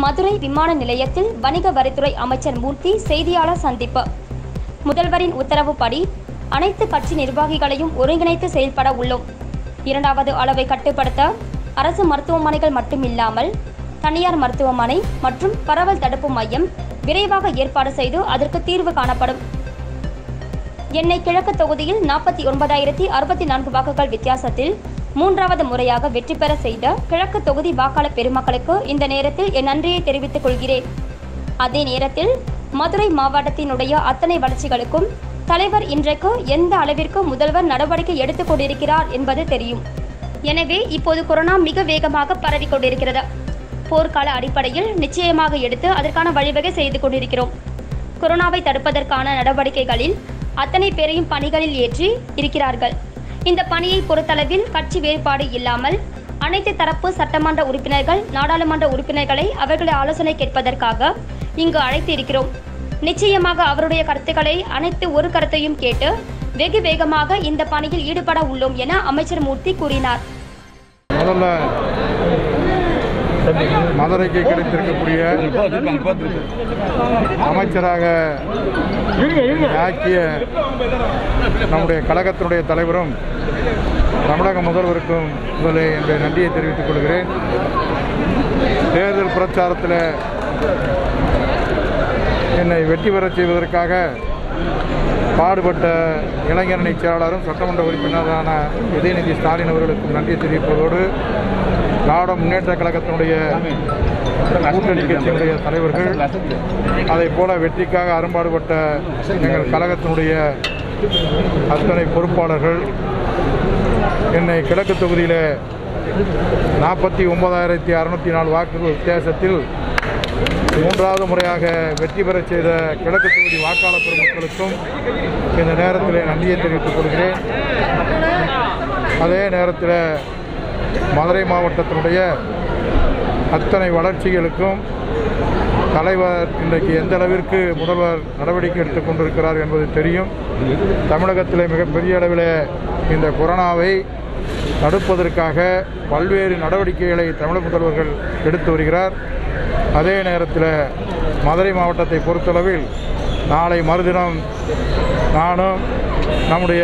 மதுரை விமான நிலையத்தில் வணிக வரித்துறை அமைச்சர் மூர்த்தி செய்தியாளர் சந்திப்பு முதல்வரின் உத்தரவுப்படி அனைத்து கட்சி நிர்வாகிகளையும் ஒருங்கிணைத்து செயல்பட உள்ளோம் இரண்டாவது அளவை கட்டுப்படுத்த அரசு மருத்துவமனைகள் மட்டுமில்லாமல் தனியார் மருத்துவமனை மற்றும் பரவல் தடுப்பு மையம் விரைவாக ஏற்பாடு செய்து அதற்கு தீர்வு காணப்படும் என்னை கிழக்கு தொகுதியில் நாற்பத்தி ஒன்பதாயிரத்தி அறுபத்தி நான்கு வாக்குகள் வித்தியாசத்தில் மூன்றாவது முறையாக வெற்றி பெற செய்த கிழக்கு தொகுதி வாக்காளர் பெருமக்களுக்கு இந்த நேரத்தில் என் நன்றியை தெரிவித்துக் கொள்கிறேன் அதே நேரத்தில் மதுரை மாவட்டத்தினுடைய அத்தனை வளர்ச்சிகளுக்கும் தலைவர் இன்றைக்கு எந்த அளவிற்கு முதல்வர் நடவடிக்கை எடுத்துக் கொண்டிருக்கிறார் என்பது தெரியும் எனவே இப்போது கொரோனா மிக வேகமாக பரவிக் கொண்டிருக்கிறது போர்க்கால அடிப்படையில் நிச்சயமாக எடுத்து அதற்கான வழிவகை செய்து கொண்டிருக்கிறோம் கொரோனாவை தடுப்பதற்கான நடவடிக்கைகளில் அத்தனை பேரையும் பணிகளில் ஏற்றி இருக்கிறார்கள் இந்த பணியை பொறுத்தளவில் கட்சி வேறுபாடு இல்லாமல் அனைத்து தரப்பு சட்டமன்ற உறுப்பினர்கள் நாடாளுமன்ற உறுப்பினர்களை அவர்களை ஆலோசனை கேட்பதற்காக இங்கு அழைத்து இருக்கிறோம் நிச்சயமாக அவருடைய கருத்துக்களை அனைத்து ஒரு கருத்தையும் கேட்டு வெகு வேகமாக இந்த பணியில் ஈடுபட உள்ளோம் என அமைச்சர் மூர்த்தி கூறினார் முதல்ல மதுரைக்கு கிடைத்திருக்கக்கூடிய அமைச்சராக ஆக்கிய நம்முடைய கழகத்தினுடைய தலைவரும் தமிழக முதல்வருக்கும் முதலில் என்னுடைய நன்றியை தெரிவித்துக் கொள்கிறேன் தேர்தல் பிரச்சாரத்தில் என்னை வெற்றி பெறச் செய்வதற்காக பாடுபட்ட இளைஞரணி செயலாளரும் சட்டமன்ற உறுப்பினரான உதயநிதி ஸ்டாலின் அவர்களுக்கும் நன்றி தெரிவிப்பதோடு திராவிட முன்னேற்ற கழகத்தினுடைய கூட்டணி கட்சியினுடைய தலைவர்கள் அதை போல வெற்றிக்காக அரும்பாடுபட்ட எங்கள் கழகத்தினுடைய அத்தனை பொறுப்பாளர்கள் என்னை கிழக்கு தொகுதியில் நாற்பத்தி ஒன்பதாயிரத்தி அறுநூத்தி நாலு வாக்குகள் வித்தியாசத்தில் மூன்றாவது முறையாக வெற்றி பெறச் செய்த கிழக்கு தொகுதி வாக்காளர் பெருமக்களுக்கும் இந்த நேரத்தில் நன்றியை தெரிவித்துக் கொள்கிறேன் அதே நேரத்தில் மதுரை மாவட்டத்தினுடைய அத்தனை வளர்ச்சிகளுக்கும் தலைவர் இன்றைக்கு எந்த அளவிற்கு முதல்வர் நடவடிக்கை எடுத்துக் கொண்டிருக்கிறார் என்பது தெரியும் தமிழகத்தில் மிகப்பெரிய அளவில் இந்த கொரோனாவை தடுப்பதற்காக பல்வேறு நடவடிக்கைகளை தமிழக முதல்வர்கள் எடுத்து வருகிறார் அதே நேரத்தில் மதுரை மாவட்டத்தை பொறுத்தளவில் நாளை மறுதினம் நானும் நம்முடைய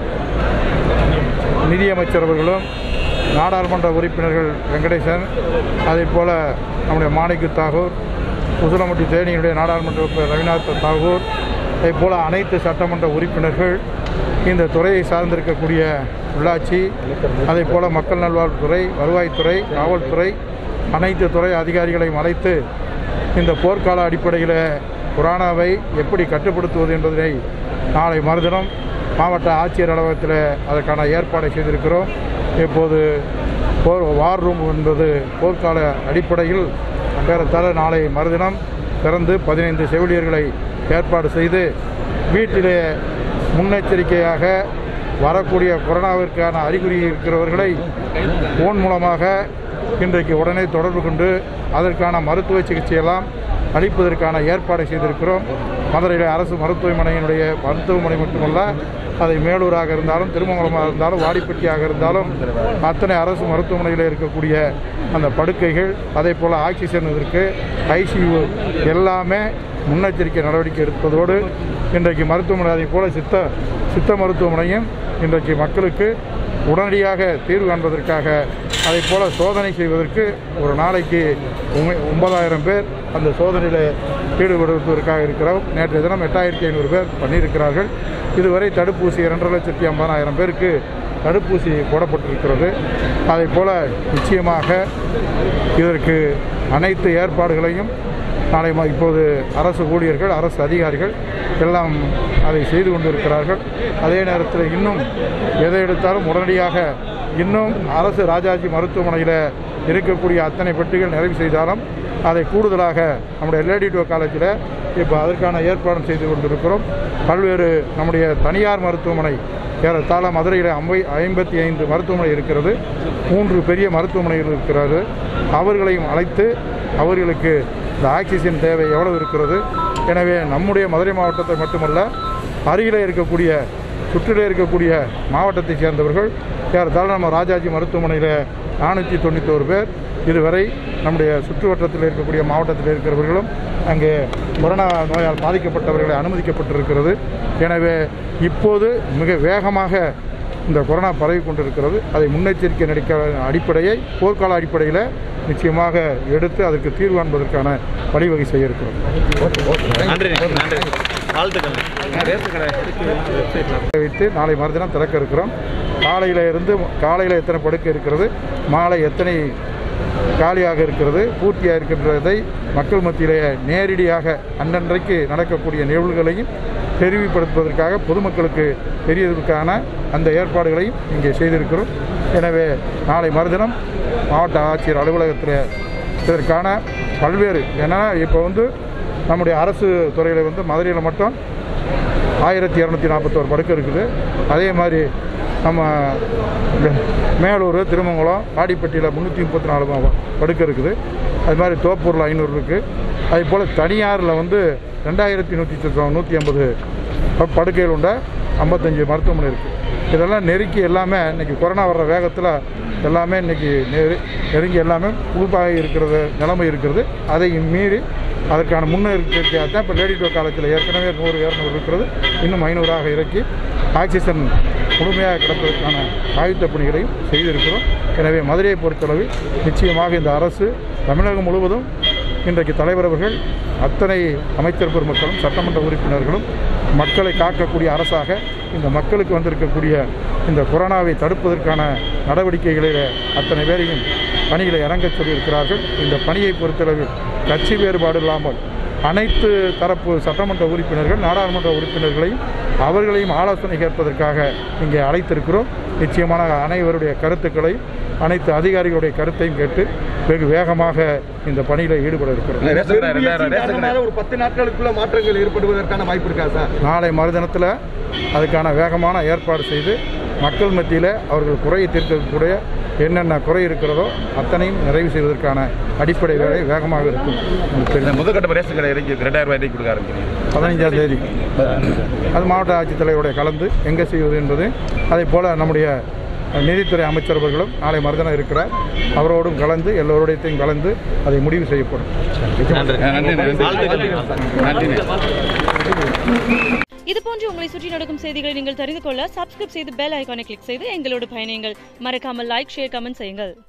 நிதியமைச்சர் அவர்களும் நாடாளுமன்ற உறுப்பினர்கள் வெங்கடேசன் அதே போல் நம்முடைய மாணிக்கு தாகூர் உசுலமட்டி தேனியினுடைய நாடாளுமன்ற உறுப்பினர் ரவிநாத் தாகூர் அதே போல் அனைத்து சட்டமன்ற உறுப்பினர்கள் இந்த துறையை சார்ந்திருக்கக்கூடிய உள்ளாட்சி அதே போல் மக்கள் நல்வாழ்வுத்துறை வருவாய்த்துறை காவல்துறை அனைத்து துறை அதிகாரிகளையும் அழைத்து இந்த போர்க்கால அடிப்படையில் கொரோனாவை எப்படி கட்டுப்படுத்துவது என்பதனை நாளை மறுதினம் மாவட்ட ஆட்சியர் அலுவலகத்தில் அதற்கான ஏற்பாடை செய்திருக்கிறோம் இப்போது போர் வார் ரூம் என்பது போர்க்கால அடிப்படையில் ஏறத்தாழ நாளை மறுதினம் திறந்து பதினைந்து செவிலியர்களை ஏற்பாடு செய்து வீட்டிலே முன்னெச்சரிக்கையாக வரக்கூடிய கொரோனாவிற்கான அறிகுறி இருக்கிறவர்களை ஃபோன் மூலமாக இன்றைக்கு உடனே தொடர்பு கொண்டு அதற்கான மருத்துவ சிகிச்சையெல்லாம் அளிப்பதற்கான ஏற்பாடை செய்திருக்கிறோம் மதுரையில் அரசு மருத்துவமனையினுடைய மருத்துவமனை மட்டுமல்ல அதை மேலூராக இருந்தாலும் திருமங்கலமாக இருந்தாலும் வாடிப்பட்டியாக இருந்தாலும் அத்தனை அரசு மருத்துவமனையில் இருக்கக்கூடிய அந்த படுக்கைகள் அதே போல் ஆக்சிஜன் இதற்கு ஐசியூ எல்லாமே முன்னெச்சரிக்கை நடவடிக்கை எடுப்பதோடு இன்றைக்கு மருத்துவமனை அதை போல சித்த சித்த மருத்துவமனையும் இன்றைக்கு மக்களுக்கு உடனடியாக தீர்வு காண்பதற்காக அதை போல சோதனை செய்வதற்கு ஒரு நாளைக்கு ஒம்ப- ஒன்பதாயிரம் பேர் அந்த சோதனையில் ஈடுபடுவதற்காக இருக்கிறோம் நேற்றைய தினம் எட்டாயிரத்தி ஐநூறு பேர் பண்ணியிருக்கிறார்கள் இதுவரை தடுப்பூசி இரண்டரை லட்சத்தி ஐம்பதாயிரம் பேருக்கு தடுப்பூசி போடப்பட்டிருக்கிறது அதை போல நிச்சயமாக இதற்கு அனைத்து ஏற்பாடுகளையும் நாளை ம- இப்போது அரசு ஊழியர்கள் அரசு அதிகாரிகள் எல்லாம் அதை செய்து கொண்டிருக்கிறார்கள் அதே நேரத்தில் இன்னும் எதை எடுத்தாலும் உடனடியாக இன்னும் அரசு ராஜாஜி மருத்துவமனையில் இருக்கக்கூடிய அத்தனை பெட்டிகள் நிறைவு செய்தாலும் அதை கூடுதலாக நம்முடைய லேடிடோ காலேஜில் இப்போ அதற்கான ஏற்பாடும் செய்து கொண்டிருக்கிறோம் பல்வேறு நம்முடைய தனியார் மருத்துவமனை ஏறத்தாழ மதுரையில் ஐம்பை ஐம்பத்தி ஐந்து மருத்துவமனை இருக்கிறது மூன்று பெரிய மருத்துவமனைகள் இருக்கிறது அவர்களையும் அழைத்து அவர்களுக்கு இந்த ஆக்சிஜன் தேவை எவ்வளவு இருக்கிறது எனவே நம்முடைய மதுரை மாவட்டத்தை மட்டுமல்ல அருகிலே இருக்கக்கூடிய சுற்றிலே இருக்கக்கூடிய மாவட்டத்தைச் சேர்ந்தவர்கள் ஏறத்தாழ நம்ம ராஜாஜி மருத்துவமனையில் நானூற்றி தொண்ணூத்தோரு பேர் இதுவரை நம்முடைய சுற்றுவட்டத்தில் இருக்கக்கூடிய மாவட்டத்தில் இருக்கிறவர்களும் அங்கே கொரோனா நோயால் பாதிக்கப்பட்டவர்களை அனுமதிக்கப்பட்டிருக்கிறது எனவே இப்போது மிக வேகமாக இந்த கொரோனா பரவி கொண்டிருக்கிறது அதை முன்னெச்சரிக்கை நடிக்க அடிப்படையை போர்க்கால அடிப்படையில் நிச்சயமாக எடுத்து அதற்கு தீர்வு காண்பதற்கான வழிவகை செய்ய இருக்கிறோம் நன்றி நன்றி வாழ்த்துக்கள் ரேஷன் கடை வைத்து நாளை மறுதினம் திறக்க இருக்கிறோம் காலையில் இருந்து காலையில் எத்தனை படுக்கை இருக்கிறது மாலை எத்தனை காலியாக இருக்கிறது பூர்த்தியாக இருக்கின்றதை மக்கள் மத்தியிலே நேரடியாக அன்றன்றைக்கு நடக்கக்கூடிய நிகழ்வுகளையும் தெரிவிப்படுத்துவதற்காக பொதுமக்களுக்கு தெரியவதற்கான அந்த ஏற்பாடுகளையும் இங்கே செய்திருக்கிறோம் எனவே நாளை மறுதினம் மாவட்ட ஆட்சியர் அலுவலகத்தில் இதற்கான பல்வேறு ஏன்னா இப்போ வந்து நம்முடைய அரசு துறையில் வந்து மதுரையில் மட்டும் ஆயிரத்தி இரநூத்தி நாற்பத்தோரு படுக்கை இருக்குது அதே மாதிரி நம்ம இந்த மேலூர் திருமங்கலம் வாடிப்பட்டியில் முந்நூற்றி முப்பத்தி நாலு ப- படுக்கை இருக்குது அது மாதிரி தோப்பூரில் ஐநூறு இருக்குது அதே போல் தனியாரில் வந்து ரெண்டாயிரத்தி நூற்றி சொச்சம் நூற்றி ஐம்பது ப- படுக்கைகள் உண்ட ஐம்பத்தஞ்சு மருத்துவமனை இருக்குது இதெல்லாம் நெருக்கி எல்லாமே இன்றைக்கி கொரோனா வர்ற வேகத்தில் எல்லாமே இன்றைக்கி நெரு நெருங்கி எல்லாமே புதுப்பாக இருக்கிறது நிலைமை இருக்கிறது அதை மீறி அதற்கான முன்னெச்சரிக்கையாக தான் இப்போ லேடி டோ காலேஜில் ஏற்கனவே நூறு இரநூறு இருக்கிறது இன்னும் ஐநூறாக இறக்கி ஆக்சிஜன் முழுமையாக கிடப்பதற்கான ஆயுத்த பணிகளையும் செய்திருக்கிறோம் எனவே மதுரையை பொறுத்தளவு நிச்சயமாக இந்த அரசு தமிழகம் முழுவதும் இன்றைக்கு தலைவர் அவர்கள் அத்தனை அமைச்சர் பெருமக்களும் சட்டமன்ற உறுப்பினர்களும் மக்களை காக்கக்கூடிய அரசாக இந்த மக்களுக்கு வந்திருக்கக்கூடிய இந்த கொரோனாவை தடுப்பதற்கான நடவடிக்கைகளில் அத்தனை பேரையும் பணிகளை இறங்கச் சொல்லியிருக்கிறார்கள் இந்த பணியை பொறுத்தளவில் கட்சி வேறுபாடு இல்லாமல் அனைத்து தரப்பு சட்டமன்ற உறுப்பினர்கள் நாடாளுமன்ற உறுப்பினர்களையும் அவர்களையும் ஆலோசனை கேட்பதற்காக இங்கே அழைத்திருக்கிறோம் நிச்சயமான அனைவருடைய கருத்துக்களையும் அனைத்து அதிகாரிகளுடைய கருத்தையும் கேட்டு வெகு வேகமாக இந்த பணியில் ஈடுபட இருக்கிறோம் ரேஷன் கடை ரெண்டாயிரம் ரேஷன் கடை காரணமாக ஒரு பத்து நாட்களுக்குள்ள மாற்றங்கள் ஏற்படுவதற்கான வாய்ப்பு இருக்கா சார் நாளை மறுதினத்தில் அதுக்கான வேகமான ஏற்பாடு செய்து மக்கள் மத்தியில் அவர்கள் குறையை தீர்க்கக்கூடிய என்னென்ன குறை இருக்கிறதோ அத்தனையும் நிறைவு செய்வதற்கான அடிப்படை வேலை வேகமாக இருக்கும் உங்களுக்கு இந்த தெரியும். முதற்கட்ட ரேஷன் கடை இறக்கி ரெண்டாயிரம் ரூபாய் இறக்கி கொடுக்க ஆரம்பிக்கிறீங்க பதினைஞ்சாம் தேதி அது மாவட்ட ஆட்சித்தலைவருடைய கலந்து எங்கே செய்வது என்பது அதே போல் நம்முடைய நிதித்துறை அமைச்சர் அவர்களும் நாளை மறுதினம் இருக்கிறார் அவரோடும் கலந்து எல்லோருடையத்தையும் கலந்து அதை முடிவு செய்யப்படும் நன்றி நன்றி நன்றி இது போன்று உங்களை சுற்றி நடக்கும் செய்திகளை நீங்கள் தெரிந்து கொள்ள சப்ஸ்கிரைப் செய்து பெல் ஐகானை கிளிக் செய்து எங்களோடு பயணியுங்கள் மறக்காமல் லைக் ஷேர் கமெண்ட் செய்யுங்கள்